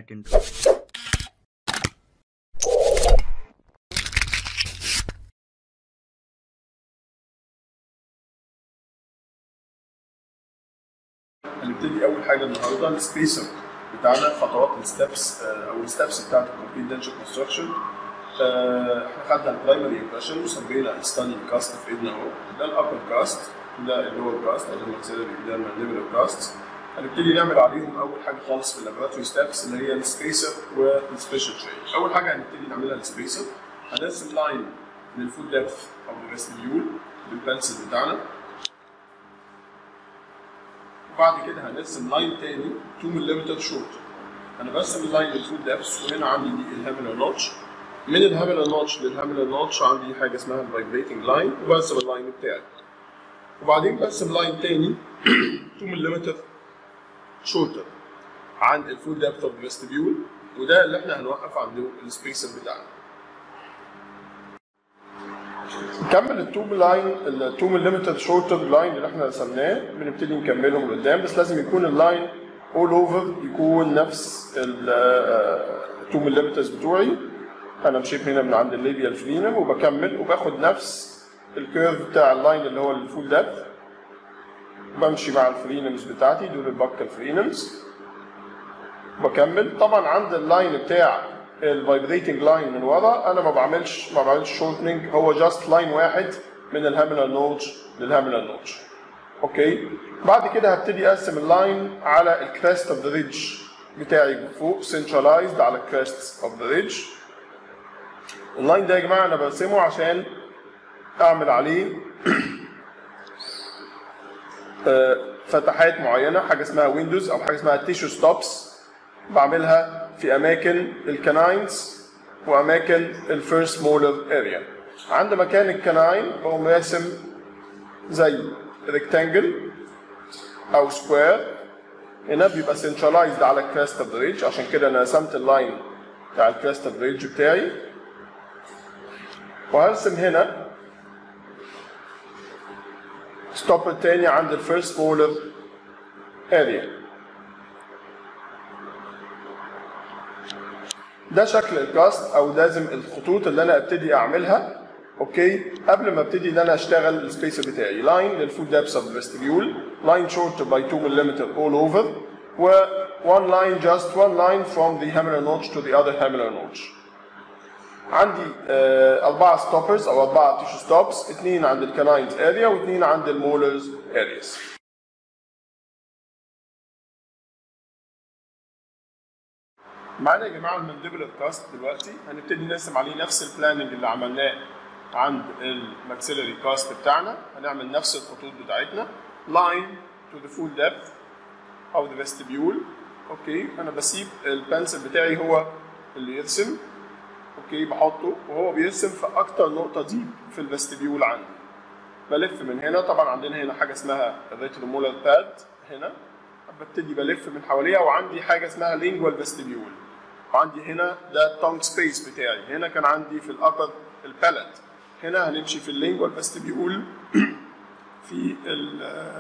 second. هنبتدي اول حاجه النهارده السبيسر بتاعنا خطوات الستبس او الستبس بتاعت الكومبليت دنشر كونستراكشن احنا خدنا البرايمري امبريشن وسمينا الستاني كاست في ايدنا اهو ده الابر كاست ده اللور كاست او الماكسيلري ده المانديبولار كاست هنبتدي نعمل عليهم اول حاجه خالص في اللابراتوري ستبس اللي هي السبيسر والسبيشال تري اول حاجه هنبتدي نعملها السبيسر هنرسم لاين للفود ديبث او الريسبيول بالبنسل بتاعنا وبعد كده هنرسم لاين تاني 2 ملم شورت انا برسم اللاين للفود ديبس وهنا عندي دي الهاملر نوتش من الهاملر نوتش للهاملر نوتش عندي حاجه اسمها الفايبريتنج لاين وبرسم اللاين بتاعي وبعدين برسم لاين تاني 2 ملم شورتر عن الفود ديبث اوف الفيستبيول وده اللي احنا هنوقف عنده السبيسر بتاعنا نكمل التوب لاين ال 2 ملم شورتر لاين اللي احنا رسمناه بنبتدي نكملهم لقدام بس لازم يكون اللاين اول اوفر يكون نفس ال 2 ملم بتوعي انا مشيت هنا من عند الليبيا الفرينم وبكمل وباخد نفس الكيرف بتاع اللاين اللي هو الفول ديبث بمشي مع الفرينمز بتاعتي دول البكه الفرينمز بكمل طبعا عند اللاين بتاع الفايبريتنج لاين من ورا انا ما بعملش ما بعملش شورتنج هو جاست لاين واحد من الهاملر نوتش للهاملر نوتش اوكي بعد كده هبتدي ارسم اللاين على الكريست اوف ذا ريدج بتاعي فوق سنترلايزد على الكريست اوف ذا ريدج اللاين ده يا جماعه انا برسمه عشان اعمل عليه فتحات معينه حاجه اسمها ويندوز او حاجه اسمها تيشو ستوبس بعملها في اماكن الكناينز واماكن الفيرست مولر اريا عند مكان الكناين بقوم راسم زي ريكتانجل او سكوير هنا بيبقى سنترلايزد على الكريست اوف ذا ريدج عشان كده انا رسمت اللاين بتاع الكريست اوف ذا ريدج بتاعي وهرسم هنا ستوبر تاني عند الفيرست مولر اريا ده شكل الكاست او لازم الخطوط اللي انا ابتدي اعملها اوكي قبل ما ابتدي ان انا اشتغل السبيس بتاعي لاين للفود ديبس اوف فيستيبيول لاين شورت باي 2 ملم اول اوفر و one line just one line from the hammer notch to the other hammer notch عندي آه أربعة ستوبرز أو أربعة تيشو ستوبس اثنين عند الكناينز اريا واثنين عند المولرز ارياز معانا يا جماعه المانديبولار كاست دلوقتي هنبتدي نرسم عليه نفس البلاننج اللي عملناه عند الماكسيلري كاست بتاعنا هنعمل نفس الخطوط بتاعتنا لاين تو ذا فول ديبث او ذا فيستيبيول اوكي انا بسيب البنسل بتاعي هو اللي يرسم اوكي بحطه وهو بيرسم في اكتر نقطه ديب في الفيستيبيول عندي بلف من هنا طبعا عندنا هنا حاجه اسمها الريترومولار باد هنا ببتدي بلف من حواليها وعندي حاجه اسمها لينجوال فيستيبيول وعندي هنا ده التونج سبيس بتاعي هنا كان عندي في الابر البالت هنا هنمشي في اللينجوال فيستيبيول في ال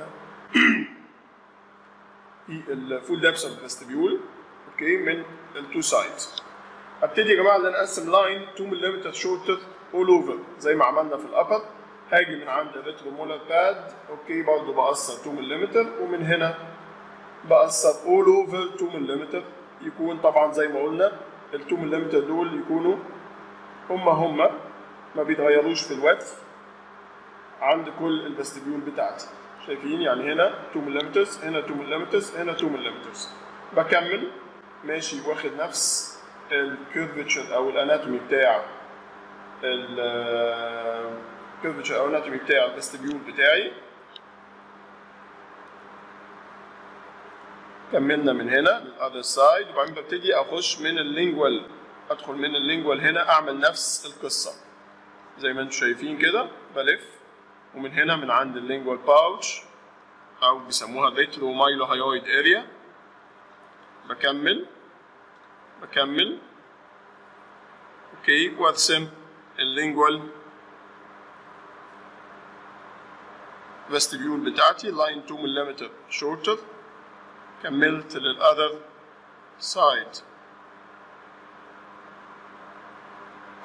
في الفول ديبس اوف فيستيبيول اوكي من التو سايدز ابتدي يا جماعه ان انا اقسم لاين 2 ملم شورتر اول اوفر زي ما عملنا في الابر هاجي من عند الريترومولار باد اوكي برضه بقصر 2 ملم ومن هنا بقصر اول اوفر 2 ملم يكون طبعا زي ما قلنا ال 2 ملم دول يكونوا هم هم ما بيتغيروش في الوقت عند كل الفستيبيول بتاعتي شايفين يعني هنا 2 ملم هنا 2 ملم هنا 2 ملم بكمل ماشي واخد نفس الكيرفتشر او الاناتومي بتاع الكيرفتشر او الاناتومي بتاع الفستيبيول بتاعي كملنا من هنا للاذر سايد وبعدين ببتدي اخش من اللينجوال ادخل من اللينجوال هنا اعمل نفس القصه زي ما انتم شايفين كده بلف ومن هنا من عند اللينجوال باوتش او بيسموها ريترو مايلو هايويد اريا بكمل بكمل اوكي وارسم اللينجوال فيستيبيول بتاعتي لاين 2 ملم شورتر كملت للأذر سايد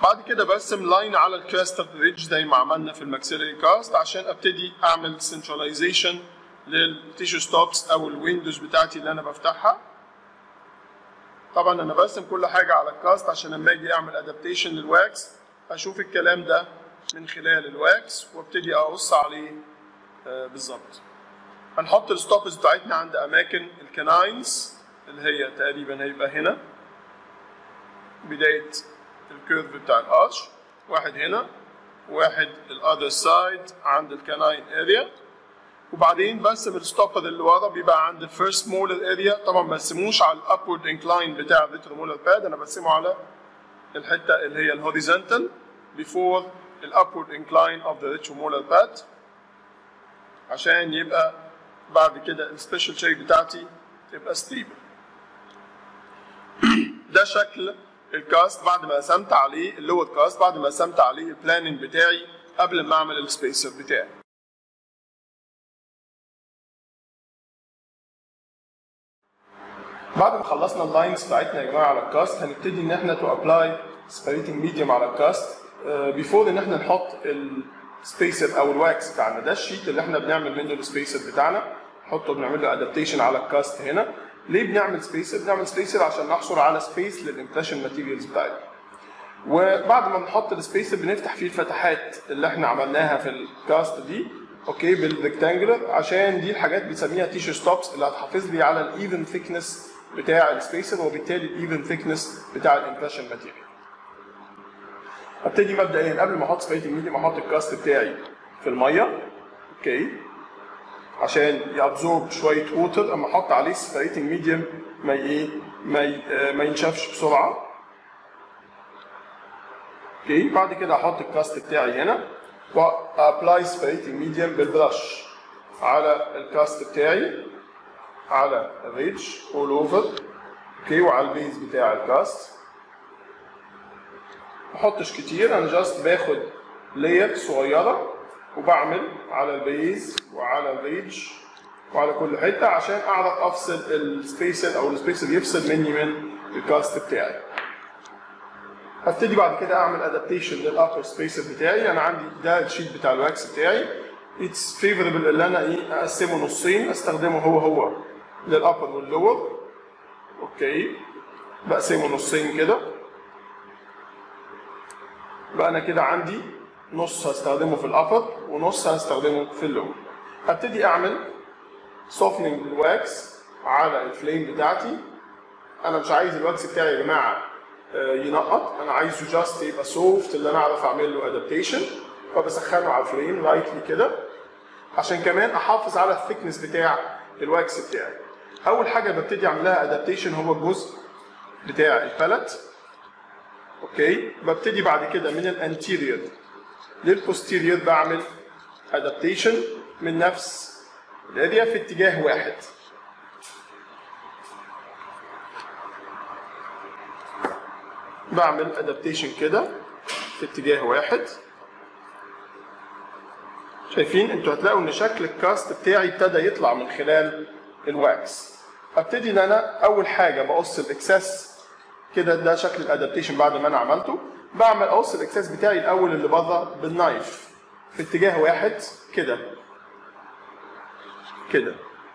بعد كده برسم لاين على الكراست ريدج زي ما عملنا في الماكسيلري كاست عشان ابتدي اعمل سنتراليزيشن للتيشو ستوبس او الويندوز بتاعتي اللي انا بفتحها طبعا انا برسم كل حاجه على الكاست عشان لما اجي اعمل ادابتيشن للواكس اشوف الكلام ده من خلال الواكس وابتدي اقص عليه آه بالظبط هنحط الستوبس بتاعتنا عند اماكن الكناينز اللي هي تقريبا هيبقى هنا بدايه الكيرف بتاع الارش واحد هنا واحد الاذر سايد عند الكناين اريا وبعدين برسم الستوبر اللي ورا بيبقى عند الفيرست مولر اريا طبعا ما برسموش على الابورد انكلاين بتاع الريترو مولر باد انا برسمه على الحته اللي هي الهوريزونتال before الابورد انكلاين اوف ذا ريترو مولر باد عشان يبقى بعد كده السبيشال شيب بتاعتي تبقى ستيبل ده شكل الكاست بعد ما قسمت عليه اللور كاست بعد ما قسمت عليه البلاننج بتاعي قبل ما اعمل السبيسر بتاعي بعد ما خلصنا اللاينز بتاعتنا يا جماعه على الكاست هنبتدي ان احنا تو ابلاي سبريتنج ميديوم على الكاست بيفور ان احنا نحط السبيسر او الواكس بتاعنا ده الشيت اللي احنا بنعمل منه السبيسر بتاعنا نحطه بنعمل له ادابتيشن على الكاست هنا ليه بنعمل سبيسر؟ بنعمل سبيسر عشان نحصل على سبيس للامبريشن ماتيريالز بتاعتنا. وبعد ما نحط السبيسر بنفتح فيه الفتحات اللي احنا عملناها في الكاست دي اوكي بالريكتانجلر عشان دي الحاجات بنسميها تيشو ستوبس اللي هتحافظ لي على الايفن ثيكنس بتاع السبيسر وبالتالي الايفن ثيكنس بتاع الامبريشن ماتيريال. ابتدي مبدئيا قبل ما احط سبريتنج ميديم احط الكاست بتاعي في الميه اوكي عشان يابزورب شويه ووتر اما احط عليه سبريتنج ميديوم ما ايه ما ما ينشفش بسرعه اوكي بعد كده احط الكاست بتاعي هنا وابلاي سبريتنج ميديوم بالبرش على الكاست بتاعي على الريدج اول اوفر اوكي وعلى البيز بتاع الكاست ما احطش كتير انا جاست باخد لاير صغيره وبعمل على البيز وعلى الريدج وعلى كل حته عشان اعرف افصل السبيسر او السبيسر يفصل مني من الكاست بتاعي. هبتدي بعد كده اعمل ادابتيشن للابر سبيسر بتاعي انا عندي ده الشيت بتاع الواكس بتاعي اتس فيفوربل اللي انا ايه اقسمه نصين استخدمه هو هو للابر واللور اوكي بقسمه نصين كده بقى انا كده عندي نص هستخدمه في الابر ونص هستخدمه في اللور هبتدي اعمل سوفننج للواكس على الفليم بتاعتي انا مش عايز الواكس بتاعي يا جماعه ينقط انا عايزه جاست يبقى سوفت اللي انا اعرف اعمل له ادابتيشن فبسخنه على الفليم لايتلي كده عشان كمان احافظ على الثيكنس بتاع الواكس بتاعي اول حاجه ببتدي اعمل لها ادابتيشن هو الجزء بتاع البالت اوكي ببتدي بعد كده من الانتيريور للبوستيريور بعمل ادابتيشن من نفس الاريا في اتجاه واحد بعمل ادابتيشن كده في اتجاه واحد شايفين انتوا هتلاقوا ان شكل الكاست بتاعي ابتدى يطلع من خلال الواكس ابتدي ان انا اول حاجه بقص الاكسس كده ده شكل الادابتيشن بعد ما انا عملته بعمل اقص الاكسس بتاعي الاول اللي بره بالنايف في اتجاه واحد كده كده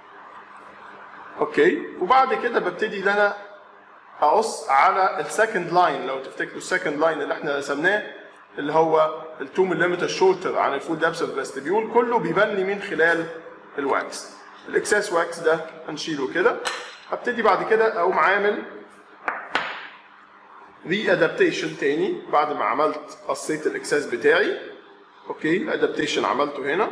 اوكي وبعد كده ببتدي ان انا اقص على السكند لاين لو تفتكروا السكند لاين اللي احنا رسمناه اللي هو ال 2 ملم شورتر عن الفول دابس اوف فيستبيول كله بيبان لي من خلال الواكس الاكسس واكس ده هنشيله كده هبتدي بعد كده اقوم عامل ري ادابتيشن تاني بعد ما عملت قصيت الاكسس بتاعي اوكي الادابتيشن عملته هنا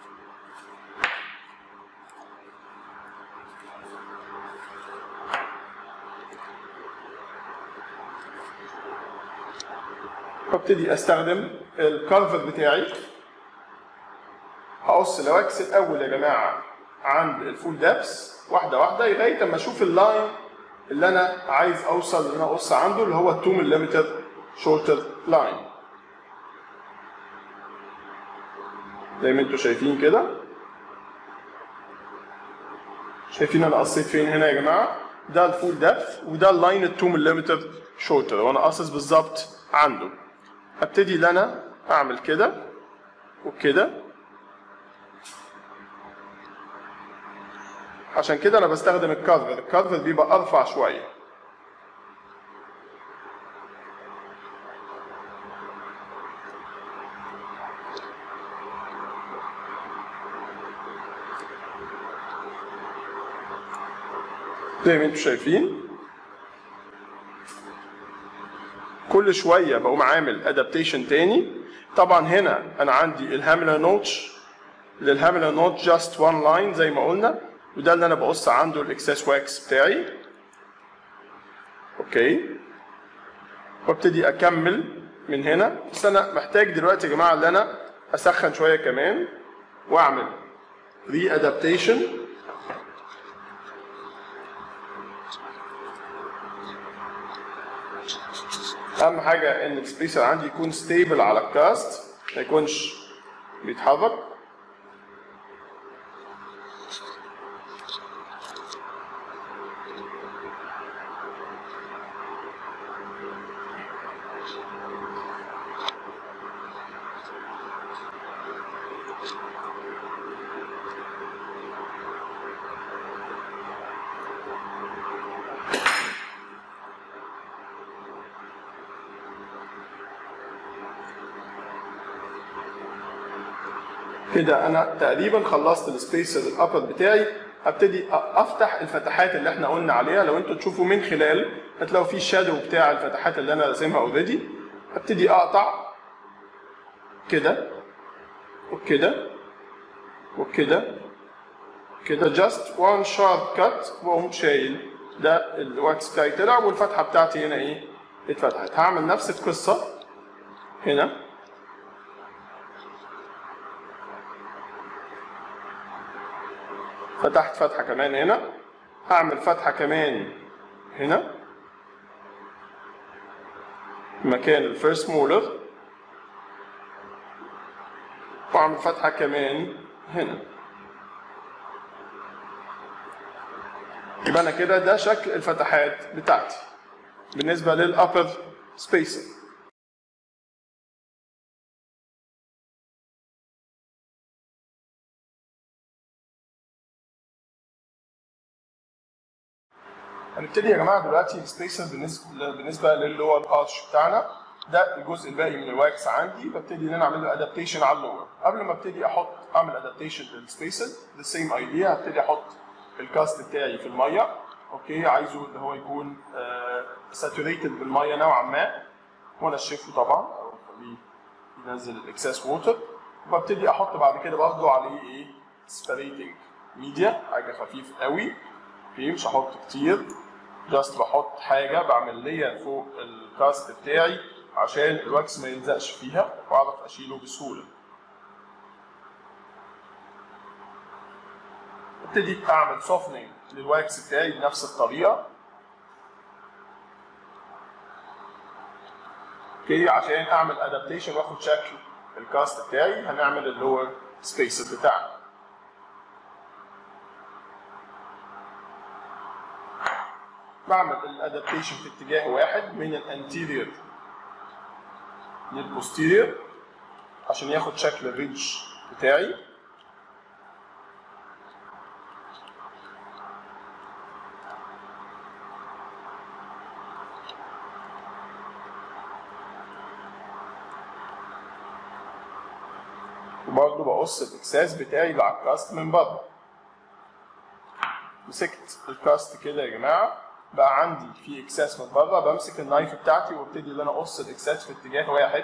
ببتدي استخدم الكارفر بتاعي هقص الواكس الاول يا جماعه عند الفول دابس واحده واحده لغايه اما اشوف اللاين اللي انا عايز اوصل ان انا اقص عنده اللي هو 2 ملم شورتر لاين زي ما انتم شايفين كده شايفين انا قصيت فين هنا يا جماعه ده الفول دبث وده اللاين ال 2 ملم شورتر وانا قاصص بالظبط عنده ابتدي ان انا اعمل كده وكده عشان كده انا بستخدم الكارفر الكارفر بيبقى ارفع شويه زي ما انتم شايفين كل شويه بقوم عامل ادابتيشن تاني طبعا هنا انا عندي الهاملر نوتش للهاملر نوت جاست وان لاين زي ما قلنا وده اللي انا بقص عنده الاكسس واكس بتاعي اوكي وابتدي اكمل من هنا بس انا محتاج دلوقتي يا جماعه ان انا اسخن شويه كمان واعمل ري ادابتيشن اهم حاجه ان السبيسر عندي يكون ستيبل على الكاست ما يكونش بيتحرك كده انا تقريبا خلصت السبيسز الابر بتاعي ابتدي افتح الفتحات اللي احنا قلنا عليها لو انتوا تشوفوا من خلال هتلاقوا في الشادو بتاع الفتحات اللي انا راسمها اوريدي ابتدي اقطع كده وكده وكده كده جاست وان شارب كات واقوم شايل ده الواكس بتاعي طلع والفتحه بتاعتي هنا ايه اتفتحت هعمل نفس القصه هنا فتحت فتحة كمان هنا هعمل فتحة كمان هنا مكان الفيرست مولر واعمل فتحة كمان هنا يبقى انا كده ده شكل الفتحات بتاعتي بالنسبة للأبر سبيسنج هنبتدي يا جماعه دلوقتي السبيسر بالنسبه بالنسبه للور ارش بتاعنا ده الجزء الباقي من الواكس عندي ببتدي ان انا اعمل له ادابتيشن على اللور قبل ما ابتدي احط اعمل ادابتيشن للسبيسر ذا سيم ايديا هبتدي احط الكاست بتاعي في الميه اوكي عايزه ان هو يكون ساتوريتد بالميه نوعا ما وانشفه طبعا او اخليه ينزل الاكسس ووتر وببتدي احط بعد كده برضه عليه ايه سبريتنج ميديا حاجه خفيف قوي اوكي مش هحط كتير جاست بحط حاجه بعمل لير فوق الكاست بتاعي عشان الواكس ما يلزقش فيها واعرف اشيله بسهوله ابتدي اعمل سوفنينج للواكس بتاعي بنفس الطريقه اوكي عشان اعمل ادابتيشن واخد شكل الكاست بتاعي هنعمل اللور سبيسز بتاعنا بعمل الادابتيشن في اتجاه واحد من الانتيريور للبوستيريور عشان ياخد شكل الريدج بتاعي وبرضه بقص الاكساس بتاعي اللي على الكاست من بره مسكت الكاست كده يا جماعه بقى عندي في اكساس من بره بمسك النايف بتاعتي وابتدي ان انا اقص الاكساس في اتجاه واحد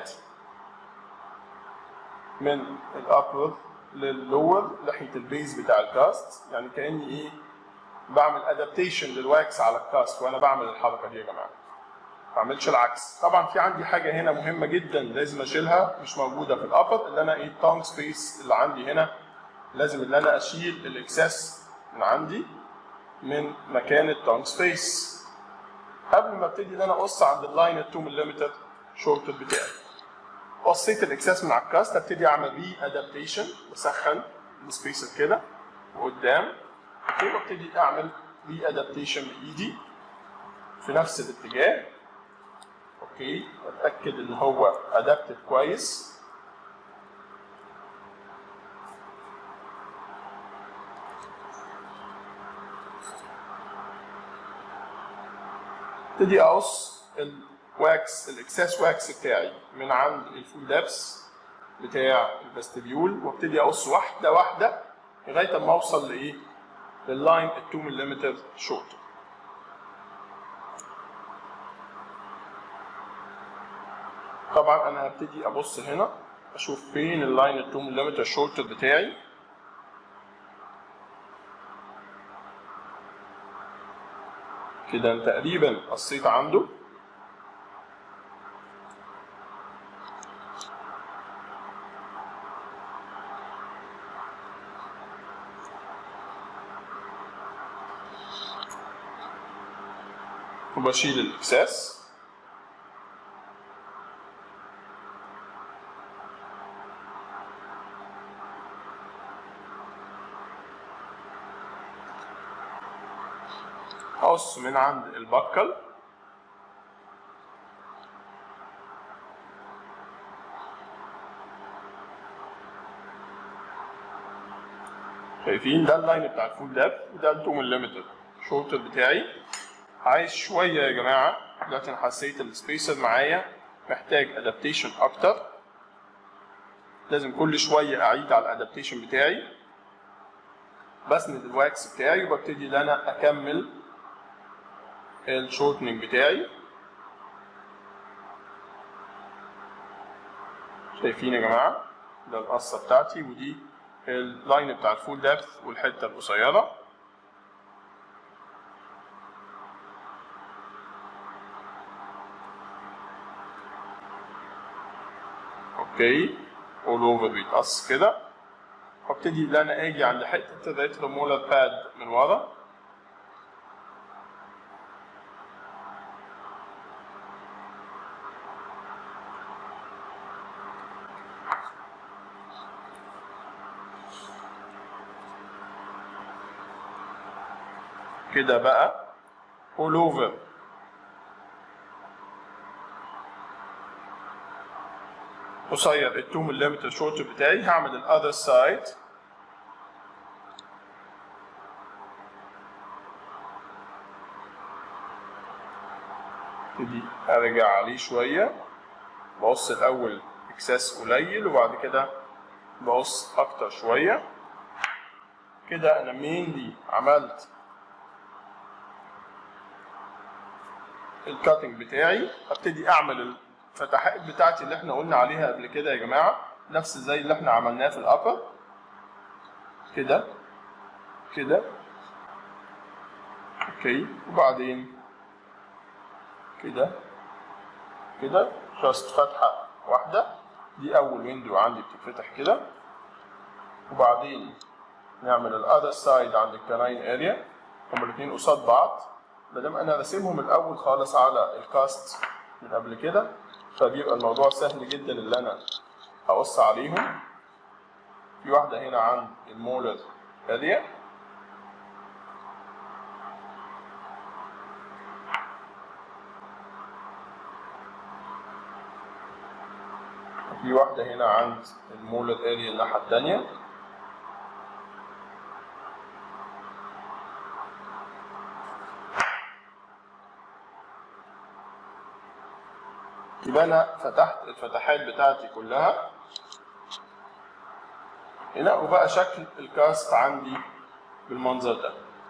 من الابر لللور ناحيه البيز بتاع الكاست يعني كاني ايه بعمل ادابتيشن للواكس على الكاست وانا بعمل الحركه دي يا جماعه ما اعملش العكس طبعا في عندي حاجه هنا مهمه جدا لازم اشيلها مش موجوده في الابر اللي انا ايه التونج سبيس اللي عندي هنا لازم ان انا اشيل الاكساس من عندي من مكان التونج سبيس قبل ما ابتدي ان انا اقص عند اللاين ال 2 ملم شورت بتاعي قصيت الاكساس من على الكاست ابتدي اعمل ري ادابتيشن بسخن السبيسر كده وقدام اوكي وابتدي اعمل ري ادابتيشن بايدي في نفس الاتجاه اوكي اتاكد ان هو ادابتد كويس ابتدي اقص الواكس الاكسس واكس بتاعي من عند الفول دابس بتاع الفستيبيول وابتدي اقص واحده واحده لغايه اما اوصل لايه؟ لللاين ال 2 ملم شورت طبعا انا هبتدي ابص هنا اشوف فين اللاين ال 2 ملم شورت بتاعي كده تقريبا قصيت عنده وبشيل الاكساس هقص من عند البكل شايفين ده اللاين بتاع الفول داب وده ال 2 ملم شورتر بتاعي عايز شويه يا جماعه دلوقتي انا حسيت السبيسر معايا محتاج ادابتيشن اكتر لازم كل شويه اعيد على الادابتيشن بتاعي بسند الواكس بتاعي وببتدي ان انا اكمل الشورتنج بتاعي شايفين يا جماعه ده القصه بتاعتي ودي اللاين بتاع الفول دابث والحته القصيره اوكي اول اوفر بيتقص كده وابتدي ان انا اجي عند حته الريترومولر باد من ورا كده بقى all over قصير ال 2 ملم شورت بتاعي هعمل ال other side ابتدي ارجع عليه شويه بقص الاول اكساس قليل وبعد كده بقص اكتر شويه كده انا مينلي عملت الكاتنج بتاعي ابتدي اعمل الفتحات بتاعتي اللي احنا قلنا عليها قبل كده يا جماعه نفس زي اللي احنا عملناه في الابر كده كده اوكي وبعدين كده كده جاست فتحه واحده دي اول ويندو عندي بتتفتح كده وبعدين نعمل الاذر سايد عند الكناين اريا هما الاثنين قصاد بعض ما دام انا راسمهم الاول خالص على الكاست من قبل كده فبيبقى الموضوع سهل جدا اللي انا هقص عليهم في واحده هنا عند المولر اريا في واحده هنا عند المولر اريا الناحيه الثانيه يبقى انا فتحت الفتحات بتاعتي كلها هنا وبقى شكل الكاست عندي بالمنظر ده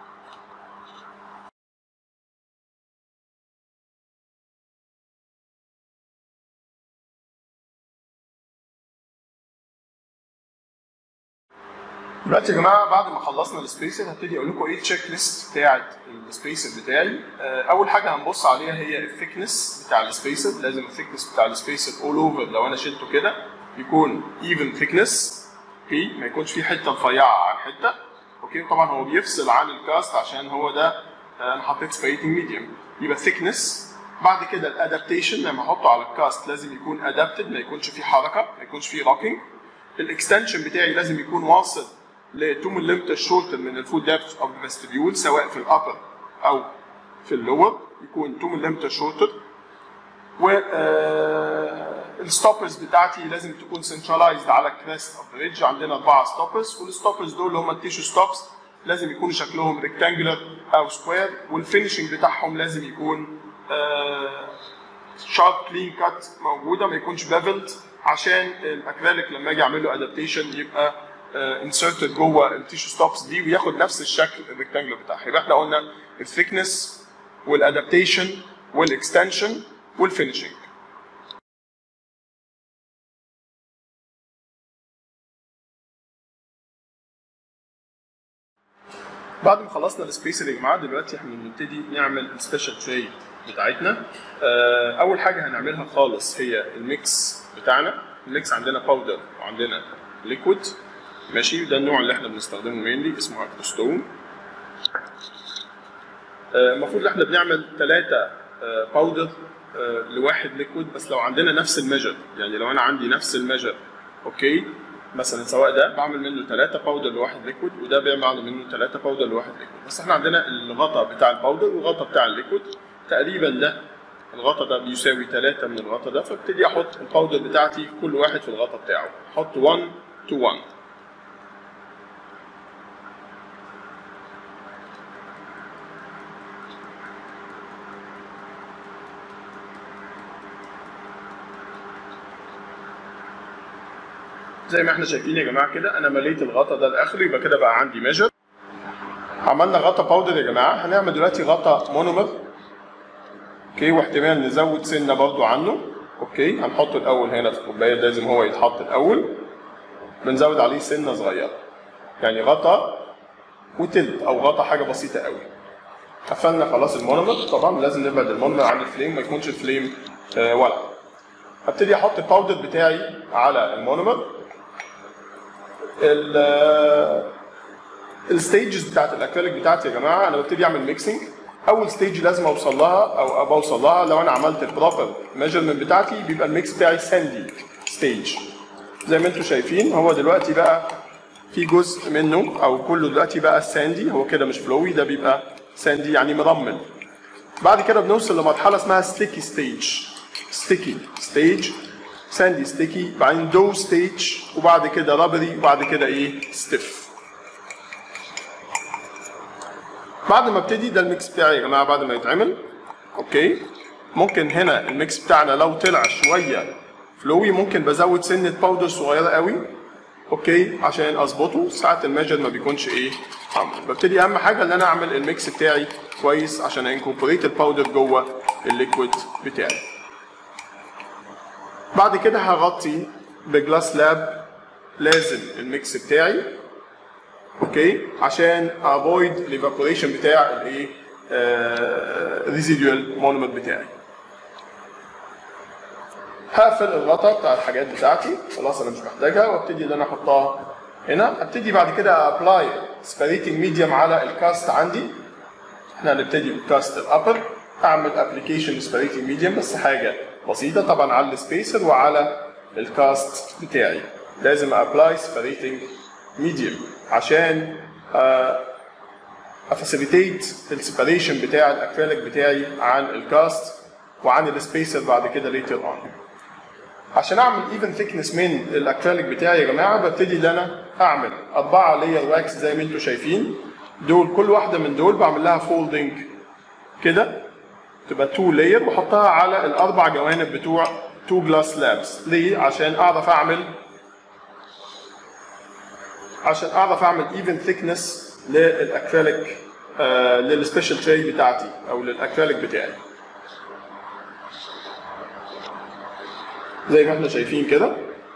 دلوقتي يا جماعه بعد ما خلصنا السبيسر هبتدي اقول لكم ايه التشيك ليست بتاعت السبيسر بتاعي اول حاجه هنبص عليها هي الثيكنس بتاع السبيسر لازم الثيكنس بتاع السبيسر اول اوفر لو انا شلته كده يكون ايفن ثيكنس اوكي ما يكونش فيه حته رفيعه عن حته اوكي طبعا هو بيفصل عن الكاست عشان هو ده انا حطيت سبايتنج ميديوم يبقى ثيكنس بعد كده الادابتيشن لما احطه على الكاست لازم يكون ادابتد ما يكونش فيه حركه ما يكونش فيه روكينج الاكستنشن بتاعي لازم يكون واصل ل 2 ملم شورتر من الفول ديبث اوف فيستيبيول سواء في الابر او في اللور يكون 2 ملم شورتر و الستوبرز بتاعتي لازم تكون سنترلايزد على الكريست اوف ذا ريدج عندنا اربعه ستوبرز والستوبرز دول اللي هم التيشو ستوبس لازم يكونوا شكلهم ريكتانجلر او سكوير والفينشنج بتاعهم لازم يكون شارب كلين كات موجوده ما يكونش بافلد عشان الاكريليك لما اجي اعمل له ادابتيشن يبقى انسرتد جوه التيشو ستوبس دي وياخد نفس الشكل الريكتانجلر بتاعها يبقى احنا قلنا الثيكنس والادابتيشن والاكستنشن والفينشنج بعد ما خلصنا السبيس يا جماعه دلوقتي احنا بنبتدي نعمل السبيشال تري بتاعتنا آه، اول حاجه هنعملها خالص هي الميكس بتاعنا الميكس عندنا باودر وعندنا ليكويد ماشي ده النوع اللي احنا بنستخدمه مينلي اسمه اكتوستون المفروض ان احنا بنعمل ثلاثه باودر لواحد ليكويد بس لو عندنا نفس الميجر يعني لو انا عندي نفس الميجر اوكي مثلا سواء ده بعمل منه ثلاثه باودر لواحد ليكويد وده بعمل منه ثلاثه باودر لواحد ليكويد بس احنا عندنا الغطا بتاع الباودر والغطا بتاع الليكويد تقريبا ده الغطا ده بيساوي ثلاثة من الغطا ده فابتدي احط الباودر بتاعتي كل واحد في الغطا بتاعه احط 1 تو 1 زي ما احنا شايفين يا جماعه كده انا مليت الغطا ده لاخره يبقى كده بقى عندي ميجر عملنا غطا باودر يا جماعه هنعمل دلوقتي غطا مونومر اوكي واحتمال نزود سنه برضو عنه اوكي هنحطه الاول هنا في الكوبايه لازم هو يتحط الاول بنزود عليه سنه صغيره يعني غطا وتلت او غطا حاجه بسيطه قوي قفلنا خلاص المونومر طبعا لازم نبعد المونومر عن الفليم ما يكونش الفليم آه ولع هبتدي احط الباودر بتاعي على المونومر الستيجز بتاعت الاكريليك بتاعتي يا جماعه انا ببتدي اعمل ميكسنج اول ستيج لازم اوصل لها او بوصل لها لو انا عملت البروبر ميجرمنت بتاعتي بيبقى الميكس بتاعي ساندي ستيج زي ما انتم شايفين هو دلوقتي بقى في جزء منه او كله دلوقتي بقى ساندي هو كده مش فلوي ده بيبقى ساندي يعني مرمل بعد كده بنوصل لمرحله اسمها ستيكي ستيج ستيكي ستيج ساندي ستيكي بعدين دو ستيج وبعد كده رابري وبعد كده ايه ستيف بعد ما ابتدي ده الميكس بتاعي يا جماعه بعد ما يتعمل اوكي ممكن هنا الميكس بتاعنا لو طلع شويه فلوي ممكن بزود سنه باودر صغيره قوي اوكي عشان اظبطه ساعات الميجر ما بيكونش ايه عمل. ببتدي اهم حاجه ان انا اعمل الميكس بتاعي كويس عشان انكوربوريت الباودر جوه الليكويد بتاعي بعد كده هغطي بجلاس لاب لازم الميكس بتاعي اوكي عشان افويد الايفابوريشن بتاع الايه ريزيدوال مونومر بتاعي هقفل الغطا بتاع الحاجات بتاعتي خلاص انا مش محتاجها وابتدي ان انا احطها هنا ابتدي بعد كده ابلاي سبريتنج ميديوم على الكاست عندي احنا هنبتدي بالكاست الابر اعمل ابلكيشن سبريتنج ميديوم بس حاجه بسيطه طبعا على السبيسر وعلى الكاست بتاعي لازم ابلاي سبريتنج ميديوم عشان افاسيليتيت السيبريشن بتاع الاكريليك بتاعي عن الكاست وعن السبيسر بعد كده ليتر اون عشان اعمل ايفن ثيكنس من الاكريليك بتاعي يا جماعه ببتدي ان انا اعمل اربعه لير واكس زي ما انتم شايفين دول كل واحده من دول بعمل لها فولدنج كده تبقى تو لاير واحطها على الاربع جوانب بتوع تو جلاس لابس ليه عشان اعرف اعمل عشان اعرف اعمل ايفن ثيكنس للاكريليك آه للسبيشال تري بتاعتي او للاكريليك بتاعي زي ما احنا شايفين كده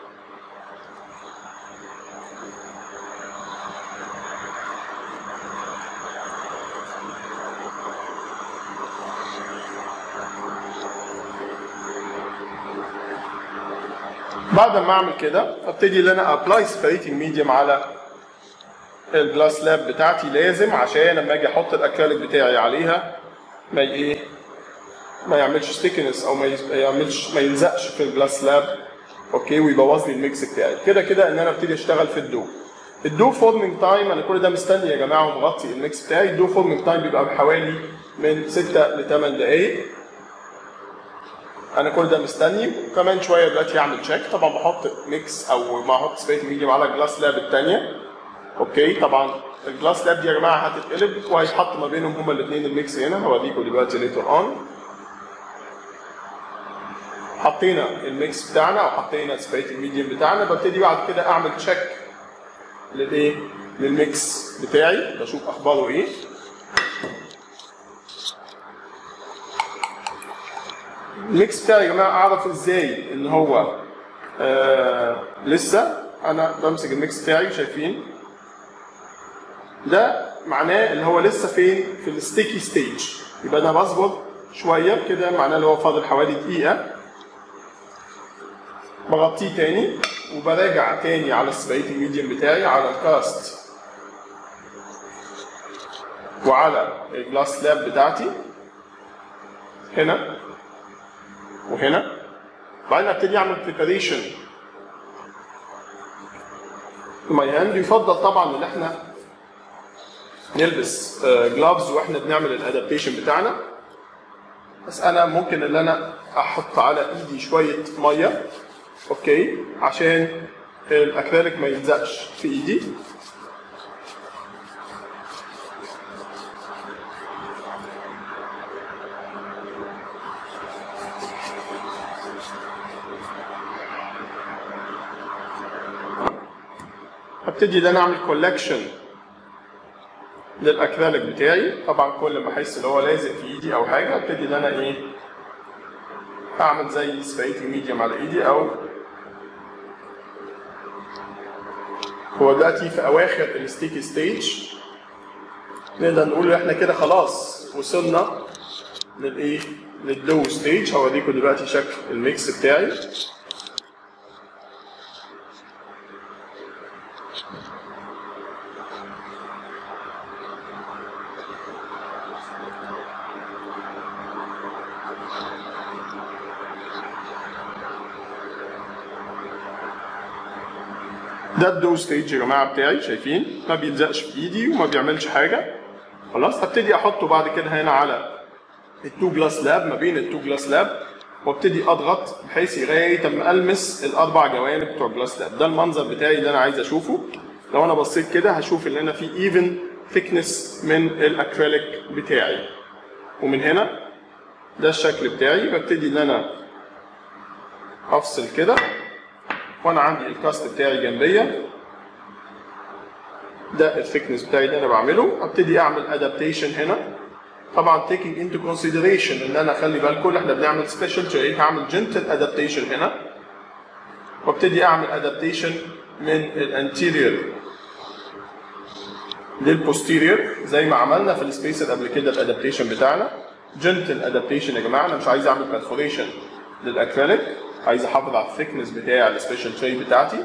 بعد ما اعمل كده ابتدي ان انا ابلاي سبريتنج ميديوم على الجلاس لاب بتاعتي لازم عشان لما اجي احط الاكريليك بتاعي عليها ما ايه ما يعملش ستيكنس او ما يعملش ما يلزقش في الجلاس لاب اوكي ويبوظ لي الميكس بتاعي كده كده ان انا ابتدي اشتغل في الدو الدو فورمينج تايم انا كل ده مستني يا جماعه ومغطي الميكس بتاعي الدو فورمينج تايم بيبقى بحوالي من 6 ل 8 دقائق انا كل ده مستني وكمان شويه دلوقتي هعمل تشيك طبعا بحط ميكس او ما احط سبيت ميديوم على الجلاس لاب الثانيه اوكي طبعا الجلاس لاب دي يا جماعه هتتقلب وهيتحط ما بينهم هما الاثنين الميكس هنا هوريكم دلوقتي ليتر اون حطينا الميكس بتاعنا او حطينا سبيت الميديوم بتاعنا ببتدي بعد كده اعمل تشيك للايه للميكس بتاعي بشوف اخباره ايه الميكس بتاعي يا جماعه اعرف ازاي ان هو آه لسه انا بمسك الميكس بتاعي شايفين ده معناه ان هو لسه فين في الستيكي ستيج يبقى انا بصبر شويه كده معناه ان هو فاضل حوالي دقيقه بغطيه تاني وبراجع تاني على السبايت الميديم بتاعي على الكاست وعلى الجلاس لاب بتاعتي هنا وهنا بعدين ابتدي اعمل بريباريشن ماي هاند يفضل طبعا ان احنا نلبس جلافز واحنا بنعمل الادابتيشن بتاعنا بس انا ممكن ان انا احط على ايدي شويه ميه اوكي عشان الاكريليك ما يلزقش في ايدي هبتدي ان انا اعمل كولكشن للاكريليك بتاعي طبعا كل ما احس ان هو لازق في ايدي او حاجه ابتدي ان انا ايه اعمل زي سبايتي ميديوم على ايدي او هو دلوقتي في اواخر الستيكي ستيج نقدر نقول احنا كده خلاص وصلنا للايه للدو ستيج هوريكم دلوقتي شكل الميكس بتاعي ده الدو ستيج يا جماعه بتاعي شايفين ما بيلزقش في ايدي وما بيعملش حاجه خلاص هبتدي احطه بعد كده هنا على التو جلاس لاب ما بين التو جلاس لاب وابتدي اضغط بحيث لغايه اما المس الاربع جوانب بتوع الجلاس لاب ده المنظر بتاعي اللي انا عايز اشوفه لو انا بصيت كده هشوف ان انا في ايفن ثيكنس من الاكريليك بتاعي ومن هنا ده الشكل بتاعي ببتدي ان انا افصل كده وانا عندي الكاست بتاعي جنبيا ده الثيكنس بتاعي اللي انا بعمله ابتدي اعمل ادابتيشن هنا طبعا taking into consideration ان انا خلي بالكم احنا بنعمل سبيشال جاي هعمل جنتل ادابتيشن هنا وابتدي اعمل ادابتيشن من الانتيريور للبوستيريور زي ما عملنا في السبيس قبل كده الادابتيشن بتاعنا جنتل ادابتيشن يا جماعه انا مش عايز اعمل بيرفوريشن للاكريليك عايز احافظ على الثيكنس بتاع السبيشال تري بتاعتي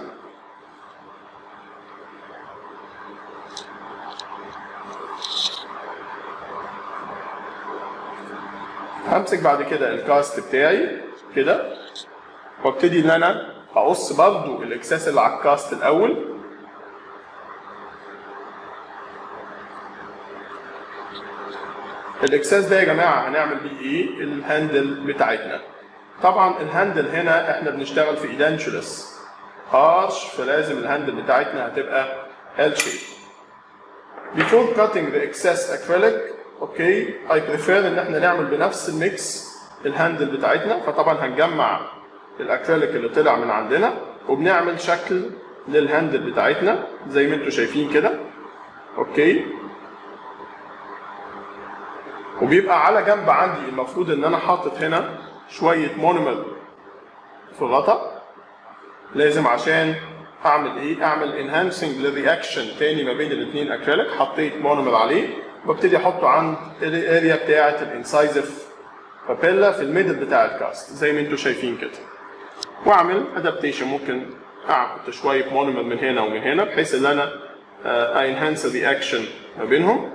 همسك بعد كده الكاست بتاعي كده وابتدي ان انا اقص برضو الاكساس اللي على الكاست الاول الاكساس ده يا جماعه هنعمل بيه ايه الهاندل بتاعتنا طبعا الهاندل هنا احنا بنشتغل في ايدنشولس هارش فلازم الهاندل بتاعتنا هتبقى L shape. Before cutting the excess acrylic اوكي I prefer ان احنا نعمل بنفس الميكس الهاندل بتاعتنا فطبعا هنجمع الاكريليك اللي طلع من عندنا وبنعمل شكل للهاندل بتاعتنا زي ما انتم شايفين كده اوكي وبيبقى على جنب عندي المفروض ان انا حاطط هنا شويه مونومر في غطا لازم عشان اعمل ايه اعمل انهانسنج للرياكشن تاني ما بين الاثنين اكريليك حطيت مونومر عليه وابتدي احطه عند الاريا بتاعه الانسايزف بابيلا في الميدل بتاع الكاست زي ما انتم شايفين كده واعمل ادابتيشن ممكن احط شويه مونومر من هنا ومن هنا بحيث ان انا انهانس الرياكشن ما بينهم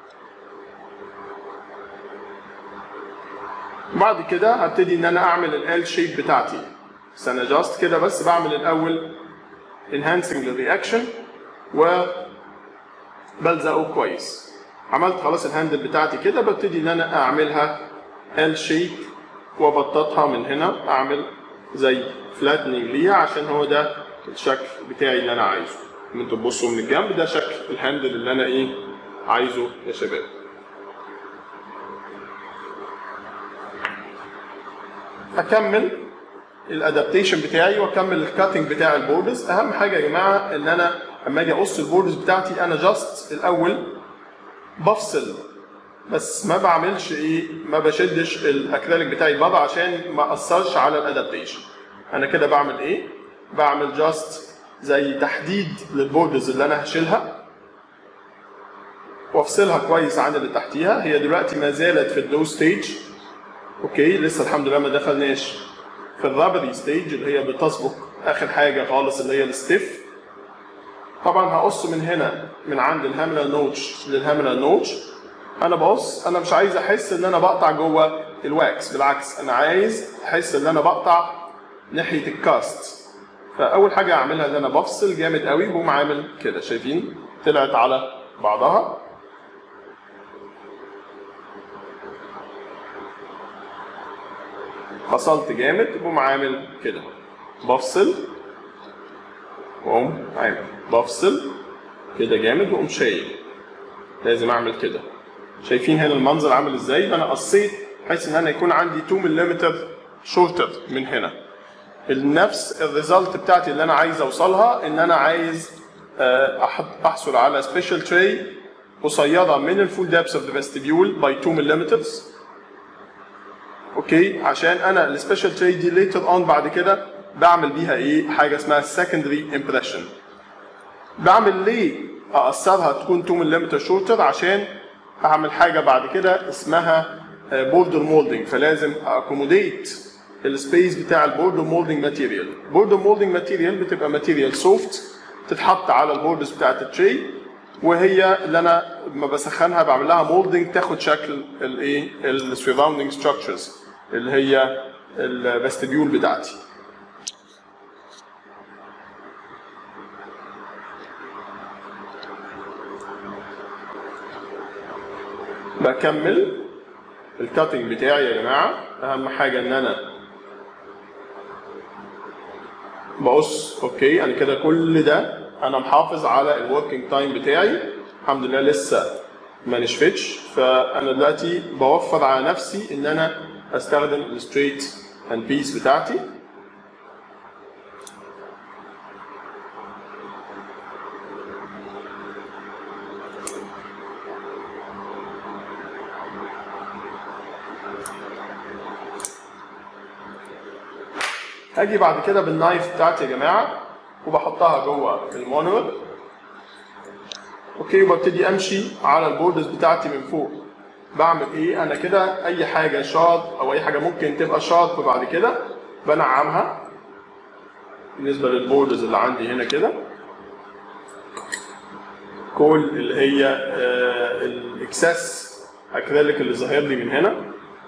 بعد كده هبتدي ان انا اعمل ال شيب بتاعتي بس انا جاست كده بس بعمل الاول enhancing للرياكشن و بلزقه كويس عملت خلاص الهاندل بتاعتي كده ببتدي ان انا اعملها ال شيب وابططها من هنا اعمل زي فلاتنينج ليها عشان هو ده الشكل بتاعي اللي انا عايزه ان انتوا تبصوا من الجنب ده شكل الهاندل اللي انا ايه عايزه يا شباب اكمل الادابتيشن بتاعي واكمل الكاتنج بتاع البوردز اهم حاجه يا جماعه ان انا لما اجي اقص البوردز بتاعتي انا جاست الاول بفصل بس ما بعملش ايه ما بشدش الاكريليك بتاعي بره عشان ما اثرش على الادابتيشن انا كده بعمل ايه بعمل جاست زي تحديد للبوردز اللي انا هشيلها وافصلها كويس عن اللي تحتيها هي دلوقتي ما زالت في اللو ستيج اوكي لسه الحمد لله ما دخلناش في الرابري ستيج اللي هي بتسبق اخر حاجه خالص اللي هي الستيف طبعا هقص من هنا من عند الهاملر نوتش للهاملر نوتش انا بقص انا مش عايز احس ان انا بقطع جوه الواكس بالعكس انا عايز احس ان انا بقطع ناحيه الكاست فاول حاجه اعملها ان انا بفصل جامد قوي بقوم عامل كده شايفين طلعت على بعضها فصلت جامد بقوم عامل كده بفصل واقوم عامل بفصل كده جامد واقوم شايل لازم اعمل كده شايفين هنا المنظر عامل ازاي انا قصيت بحيث ان انا يكون عندي 2 ملم شورتر من هنا النفس الريزلت بتاعتي اللي انا عايز اوصلها ان انا عايز أحط- احصل على سبيشال تري قصيره من الفول دابس اوف ذا فيستيبيول باي 2 ملم اوكي عشان انا السبيشال تري دي ليتر اون بعد كده بعمل بيها ايه حاجه اسمها secondary امبريشن بعمل ليه اقصرها تكون 2 ملم شورتر عشان اعمل حاجه بعد كده اسمها بوردر مولدنج فلازم اكوموديت السبيس بتاع البوردر مولدنج ماتيريال بوردر مولدنج ماتيريال بتبقى ماتيريال سوفت تتحط على البوردز بتاعت التري وهي اللي انا لما بسخنها بعمل لها مولدنج تاخد شكل الايه السراوندنج ستراكشرز اللي هي الفستيبيول بتاعتي بكمل الكاتنج بتاعي يا جماعه اهم حاجه ان انا بقص اوكي انا كده كل ده انا محافظ على الوركينج تايم بتاعي الحمد لله لسه ما نشفتش فانا دلوقتي بوفر على نفسي ان انا استخدم الستريت اند بيس بتاعتي هاجي بعد كده بالنايف بتاعتي يا جماعه وبحطها جوه المونور اوكي وببتدي امشي على البوردز بتاعتي من فوق بعمل ايه انا كده اي حاجه شارب او اي حاجه ممكن تبقى شارب بعد كده بنعمها بالنسبه للبوردز اللي عندي هنا كده كل اللي هي آه الاكسس اكريليك اللي ظاهر لي من هنا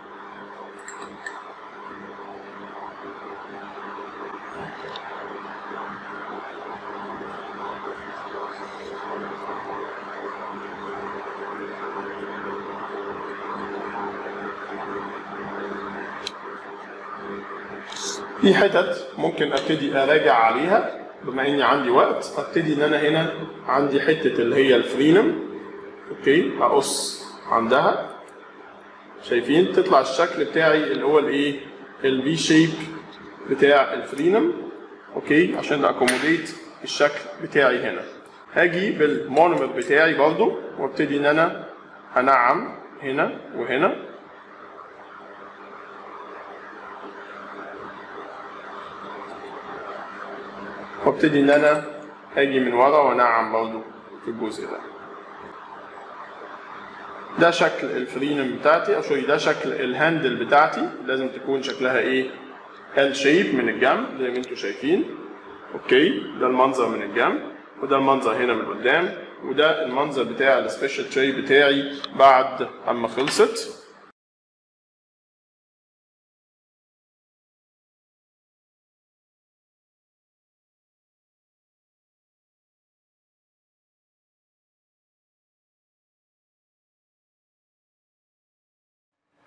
في حتت ممكن ابتدي اراجع عليها بما اني عندي وقت ابتدي ان انا هنا عندي حته اللي هي الفرينم اوكي اقص عندها شايفين تطلع الشكل بتاعي اللي هو الايه البي شيب بتاع الفرينم اوكي عشان اكوموديت الشكل بتاعي هنا هاجي بالمونومر بتاعي برضو وابتدي ان انا انعم هنا وهنا وابتدي ان انا اجي من ورا وانعم برضو في الجزء ده ده شكل الفرينم بتاعتي او سوري ده شكل الهاندل بتاعتي لازم تكون شكلها ايه ال شيب من الجنب زي ما انتم شايفين اوكي ده المنظر من الجنب وده المنظر هنا من قدام وده المنظر بتاع السبيشال تري بتاعي بعد اما خلصت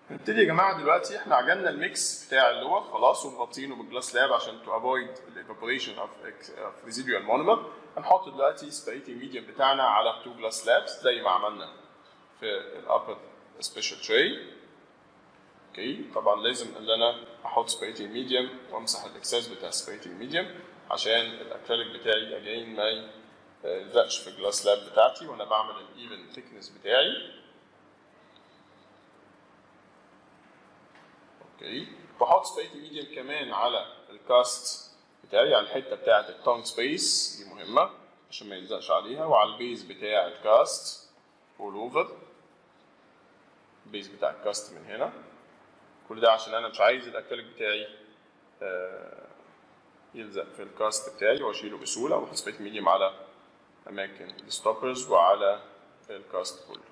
نبتدي يا جماعه دلوقتي احنا عجلنا الميكس بتاع اللور خلاص ومغطينه بالجلاس لاب عشان تو افويد الايفابوريشن اوف ريزيدوال مونومر هنحط دلوقتي سبريتنج ميديم بتاعنا على تو جلاس لابس زي ما عملنا في الابر سبيشال تري اوكي طبعا لازم ان انا احط سبريتنج ميديم وامسح الاكساس بتاع سبريتنج ميديم عشان الاكريليك بتاعي اجين ما يلزقش في الجلاس لاب بتاعتي وانا بعمل الايفن ثيكنس بتاعي اوكي بحط سبريتنج ميديم كمان على الكاست بتاعي على الحته بتاعه التونج سبيس دي مهمه عشان ما يلزقش عليها وعلى البيز بتاع الكاست اول اوفر البيز بتاع الكاست من هنا كل ده عشان انا مش عايز الاكريليك بتاعي آه يلزق في الكاست بتاعي واشيله بسهوله واحط سبريت ميديم على اماكن الستوبرز وعلى الكاست كله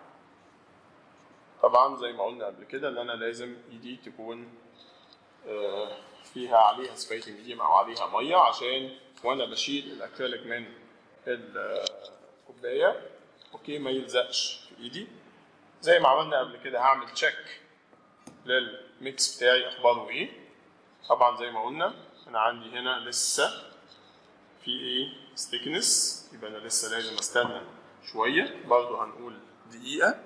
طبعا زي ما قلنا قبل كده ان انا لازم ايدي تكون آه فيها عليها سبريت ميديم او عليها ميه عشان وانا بشيل الاكريليك من الكوبايه اوكي ما يلزقش في ايدي زي ما عملنا قبل كده هعمل تشيك للميكس بتاعي اخباره ايه طبعا زي ما قلنا انا عندي هنا لسه في ايه ستيكنس يبقى انا لسه لازم استنى شويه برضه هنقول دقيقه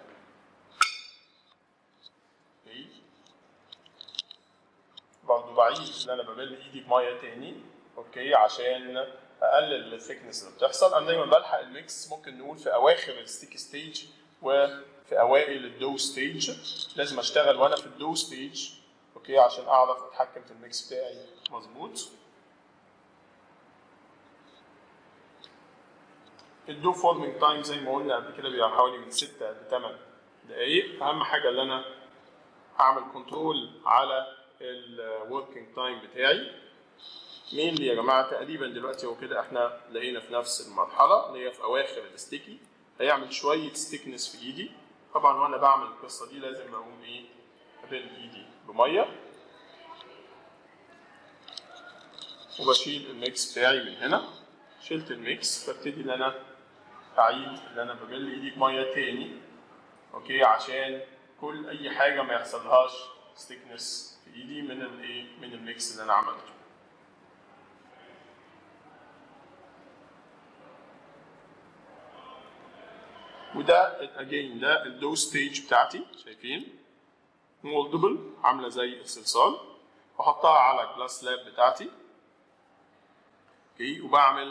برضه بعيد ان انا بمل ايدي بميه تاني اوكي عشان اقلل الثيكنس اللي بتحصل انا دايما بلحق الميكس ممكن نقول في اواخر الستيك ستيج وفي اوائل الدو ستيج لازم اشتغل وانا في الدو ستيج اوكي عشان اعرف اتحكم في الميكس بتاعي مظبوط الدو فورمينج تايم زي ما قلنا قبل كده بيبقى حوالي من 6 ل 8 دقايق اهم حاجه ان انا اعمل كنترول على الوركينج تايم بتاعي مين يا جماعه تقريبا دلوقتي هو كده احنا لقينا في نفس المرحله اللي هي في اواخر الستيكي هيعمل شويه ستيكنس في ايدي طبعا وانا بعمل القصه دي لازم اقوم ايه ابل ايدي بميه وبشيل الميكس بتاعي من هنا شلت الميكس ببتدي ان انا اعيد ان انا بمل ايدي بميه تاني اوكي عشان كل اي حاجه ما يحصلهاش ستيكنس في ايدي من الايه من الميكس اللي انا عملته وده اجين ده الدو ستيج بتاعتي شايفين مولدبل عامله زي الصلصال بحطها على الجلاس لاب بتاعتي اوكي وبعمل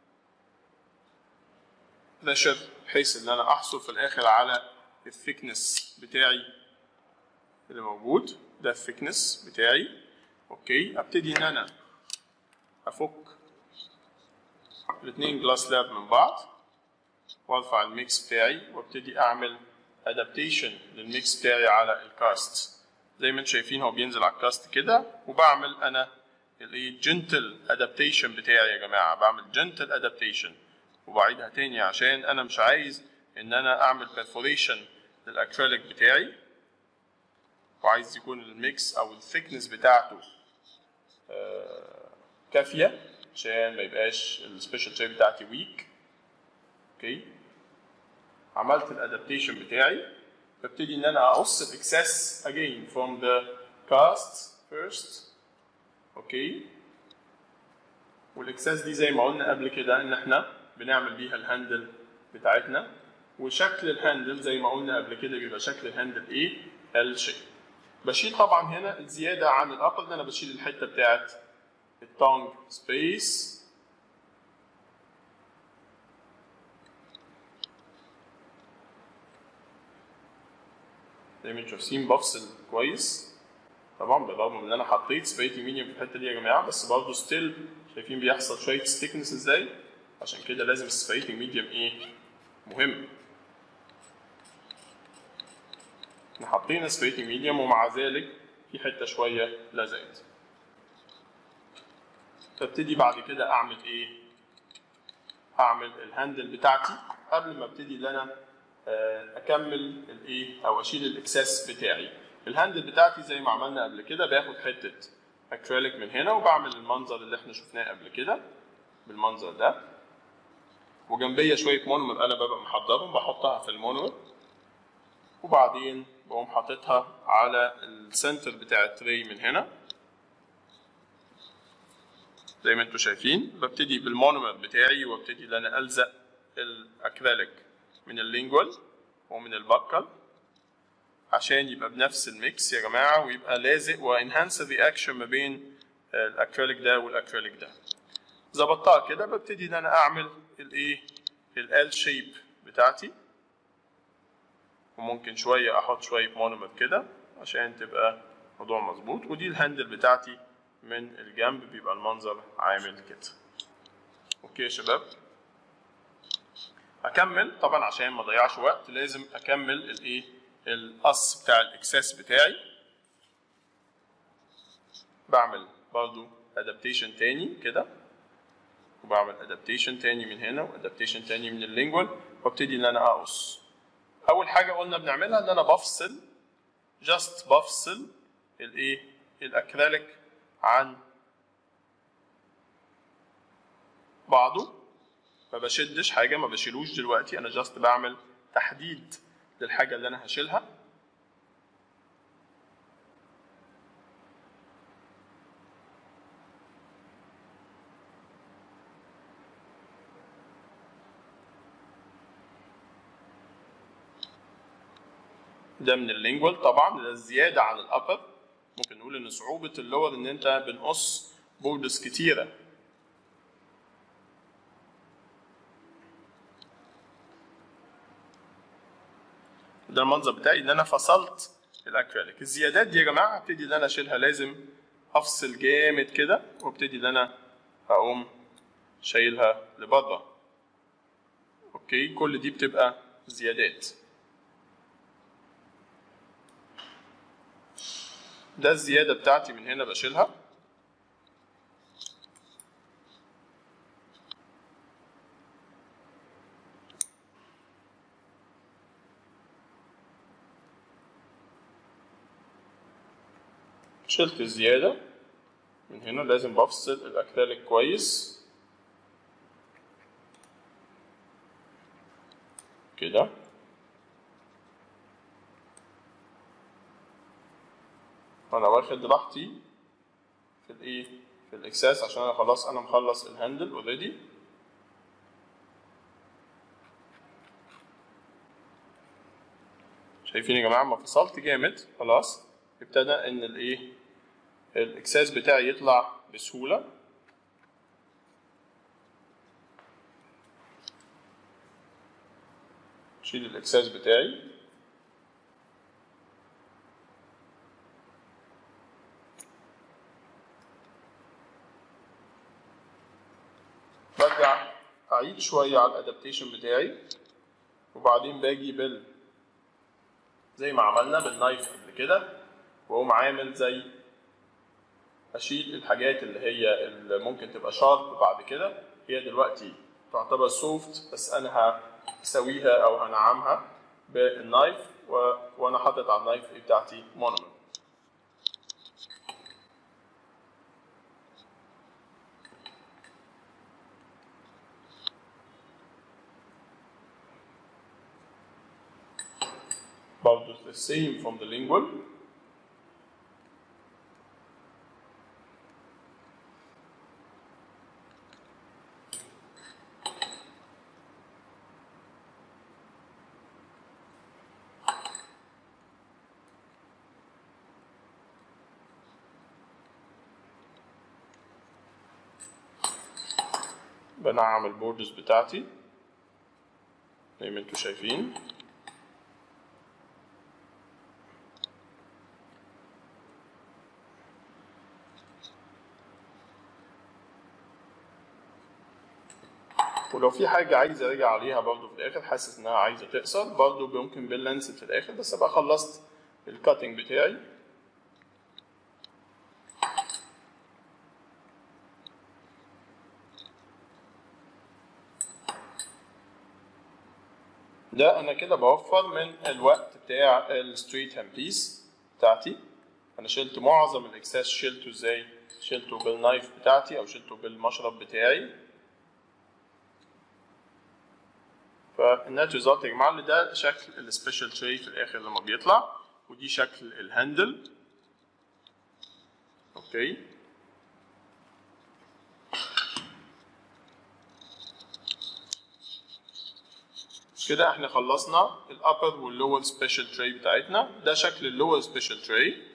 بريشر بحيث ان انا احصل في الاخر على الثيكنس بتاعي اللي موجود ده الثيكنس بتاعي اوكي ابتدي ان انا افك الاثنين جلاس لاب من بعض وارفع الميكس بتاعي وابتدي اعمل ادابتيشن للميكس بتاعي على الكاست زي ما انتم شايفين هو بينزل على الكاست كده وبعمل انا الايه جنتل ادابتيشن بتاعي يا جماعه بعمل جنتل ادابتيشن وبعيدها تاني عشان انا مش عايز ان انا اعمل perforation للاكريليك بتاعي وعايز يكون الميكس او الثيكنس بتاعته آه كافيه عشان ما يبقاش السبيشال تري بتاعتي ويك اوكي عملت الادابتيشن بتاعي ببتدي ان انا اقص الاكسس again from the cast first اوكي والاكسس دي زي ما قلنا قبل كده ان احنا بنعمل بيها الهاندل بتاعتنا وشكل الهاندل زي ما قلنا قبل كده بيبقى شكل الهاندل ايه ال شيب بشيل طبعا هنا الزياده عن الابر ان انا بشيل الحته بتاعت التونج سبيس زي ما انتم شايفين بفصل كويس طبعا بالرغم من ان انا حطيت سبريت ميديم في الحته دي يا جماعه بس برضه ستيل شايفين بيحصل شويه ستيكنس ازاي عشان كده لازم السبريتنج ميديم ايه مهم احنا حاطين سبريتنج ميديم ومع ذلك في حته شويه لزقت فابتدي بعد كده اعمل ايه اعمل الهاندل بتاعتي قبل ما ابتدي ان انا اكمل الايه او اشيل الاكسس بتاعي الهاندل بتاعتي زي ما عملنا قبل كده باخد حته اكريليك من هنا وبعمل المنظر اللي احنا شفناه قبل كده بالمنظر ده وجنبيه شويه مونومر انا ببقى محضرهم بحطها في المونومر وبعدين بقوم حاططها على السنتر بتاع التري من هنا زي ما انتم شايفين ببتدي بالمونومر بتاعي وابتدي ان انا الزق الاكريليك من اللينجوال ومن البكل عشان يبقى بنفس الميكس يا جماعه ويبقى لازق وانهانس الرياكشن ما بين الاكريليك ده والاكريليك ده ظبطتها كده ببتدي ان انا اعمل الايه ال شيب بتاعتي وممكن شويه احط شويه مونومر كده عشان تبقى الموضوع مظبوط ودي الهاندل بتاعتي من الجنب بيبقى المنظر عامل كده اوكي يا شباب هكمل طبعا عشان ما اضيعش وقت لازم اكمل الايه القص بتاع الاكسس بتاعي بعمل برضو ادابتيشن تاني كده وبعمل ادابتيشن تاني من هنا وادابتيشن تاني من اللينجوال وابتدي ان انا اقص اول حاجه قلنا بنعملها ان انا بفصل جاست بفصل الايه الاكريليك عن بعضه ما بشدش حاجه ما بشيلوش دلوقتي انا جاست بعمل تحديد للحاجه اللي انا هشيلها ده من اللينجوال طبعا ده زياده عن الابر ممكن نقول ان صعوبه اللور ان انت بنقص بوردز كتيره ده المنظر بتاعي ان انا فصلت الاكريليك الزيادات دي يا جماعه ابتدي ان انا اشيلها لازم افصل جامد كده وابتدي ان انا اقوم شايلها لبره اوكي كل دي بتبقى زيادات ده الزيادة بتاعتي من هنا بشيلها شلت الزيادة من هنا لازم بفصل الأكريليك كويس كده انا واخد راحتي في الايه في الاكساس عشان انا خلاص انا مخلص الهاندل اوريدي شايفين يا جماعه ما فصلت جامد خلاص ابتدى ان الايه الاكساس بتاعي يطلع بسهوله شيل الاكساس بتاعي برجع اعيد شويه على الادابتيشن بتاعي وبعدين باجي بال زي ما عملنا بالنايف قبل كده واقوم عامل زي اشيل الحاجات اللي هي اللي ممكن تبقى شارب بعد كده هي دلوقتي تعتبر سوفت بس انا هسويها او هنعمها بالنايف و... وانا حاطط على النايف بتاعتي مونومر برضه the same from the lingual بنعم البوردز بتاعتي زي ما انتم شايفين ولو في حاجة عايز ارجع عليها برضو في الاخر حاسس انها عايزة تقصر برضو ممكن باللانس في الاخر بس ابقى خلصت الكاتنج بتاعي ده انا كده بوفر من الوقت بتاع الستريت هام بيس بتاعتي انا شلت معظم الاكساس شلته ازاي شلته بالنايف بتاعتي او شلته بالمشرب بتاعي فالنت ريزلت يا جماعه اللي ده شكل السبيشال تري في الاخر لما بيطلع ودي شكل الهاندل اوكي كده احنا خلصنا الابر واللور سبيشال تري بتاعتنا ده شكل اللور سبيشال تري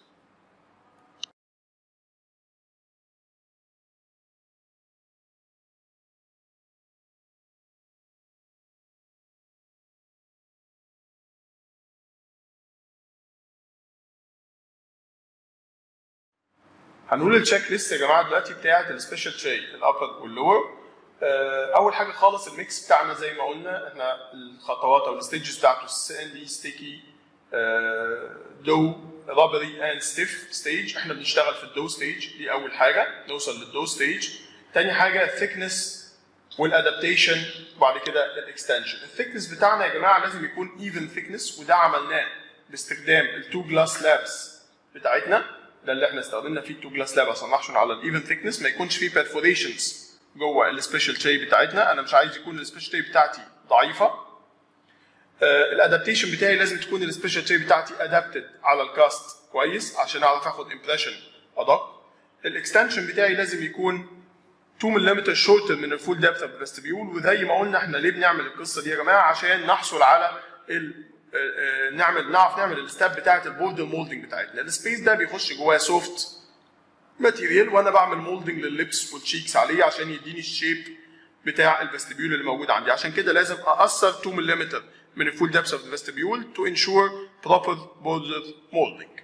هنقول التشيك ليست يا جماعه دلوقتي بتاعه السبيشال تري الابر واللور اول حاجه خالص الميكس بتاعنا زي ما قلنا احنا الخطوات او الستيجز بتاعته ساندي ستيكي دو رابري اند ستيف ستيج احنا بنشتغل في الدو ستيج دي اول حاجه نوصل للدو ستيج تاني حاجه الثيكنس والادابتيشن وبعد كده الاكستنشن الثيكنس بتاعنا يا جماعه لازم يكون ايفن ثيكنس وده عملناه باستخدام التو جلاس لابس بتاعتنا ده اللي احنا استخدمنا فيه التو جلاس لاب عشان نحشر على الايفن ثيكنس ما يكونش فيه perforations جوه السبيشال تري بتاعتنا انا مش عايز يكون السبيشال تري بتاعتي ضعيفه الادابتيشن بتاعي لازم تكون السبيشال تري بتاعتي ادابتد على الكاست كويس عشان اعرف اخد امبريشن ادق الاكستنشن بتاعي لازم يكون 2 ملم شورتر من الفول ديبث اوف الفستبيول وزي ما قلنا احنا ليه بنعمل القصه دي يا جماعه عشان نحصل على ال نعمل نعرف نعمل الستاب بتاعت البوردر مولدنج بتاعتنا السبيس ده بيخش جواه سوفت ماتيريال وانا بعمل مولدنج لللبس والتشيكس عليه عشان يديني الشيب بتاع الفستبيول اللي موجود عندي عشان كده لازم اقصر 2 ملم من الفول ديبث اوف الفستبيول تو انشور بروبر بوردر مولدنج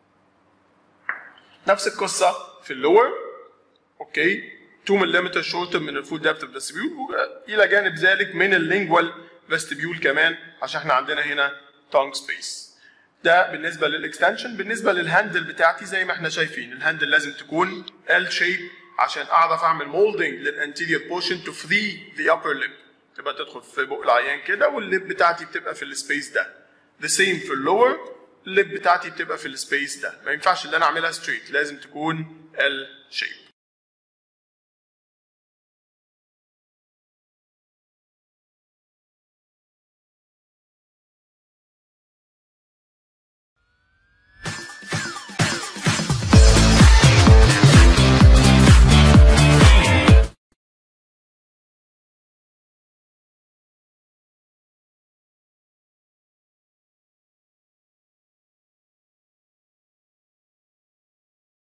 نفس القصه في اللور اوكي 2 ملم شورتر من الفول ديبث اوف الفستبيول الى جانب ذلك من اللينجوال فيستبيول كمان عشان احنا عندنا هنا تونج سبيس ده بالنسبه للاكستنشن بالنسبه للهاندل بتاعتي زي ما احنا شايفين الهاندل لازم تكون ال شيب عشان اعرف اعمل مولدنج للانتيريور بورشن تو فري ذا upper lip تبقى تدخل في بق العيان كده والليب بتاعتي بتبقى في السبيس ده the same في اللور الليب بتاعتي بتبقى في السبيس ده ما ينفعش ان انا اعملها ستريت لازم تكون ال شيب